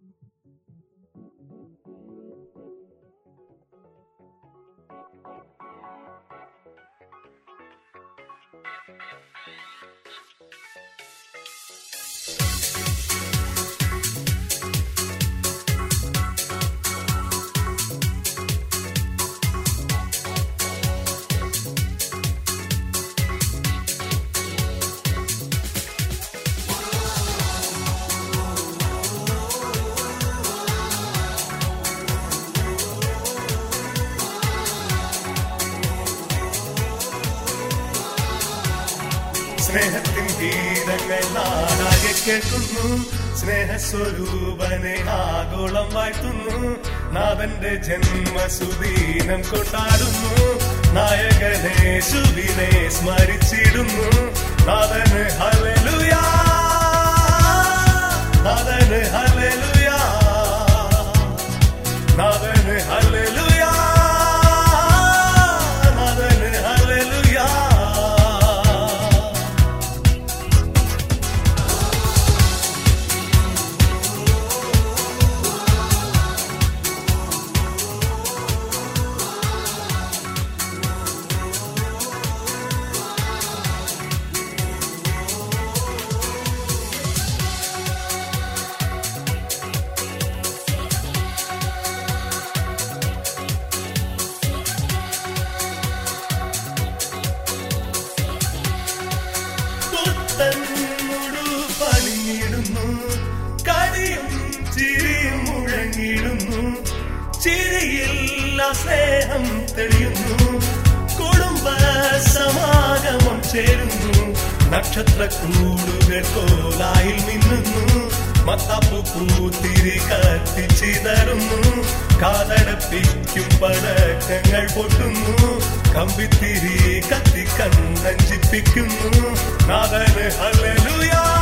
സ്നേഹത്തിൻ ഗീതങ്ങൾ നാടാകെ കേൾക്കുന്നു സ്നേഹസ്വരൂപനെ ആഗോളം വാഴ്ത്തുന്നു നാഥന്റെ ജന്മസുദീനം കൊണ്ടാടുന്നു നായകനെ സുവിനെ സ്മരിച്ചിടുന്നു നാഥന് ഹല്ലേലൂയാ നാഥന് ഹല്ലേലൂയാ നാഥന് ഹല്ലേലൂയാ നാഥന് ഹല്ലേലൂയാ പുത്തൻ പണിഞ്ഞിടുന്നു കളിയും ചിരിയും മുഴങ്ങിടുന്നു ചിരിയില്ല സ്നേഹം തെളിയുന്നു കുടുംബ സമാഗമം ചേരുന്നു നക്ഷത്ര കൂടുകൾ കോലായിൽ മിന്നുന്നു മത്താപ്പു പൂത്തിരി കത്തിച്ചിതറുന്നു കാതടപ്പിക്കും പടക്കങ്ങൾ പൊട്ടുന്നു കമ്പിത്തിരി കത്തി കണ്ണഞ്ചിപ്പിക്കുന്നു നാഥന് ഹല്ലേലൂയാ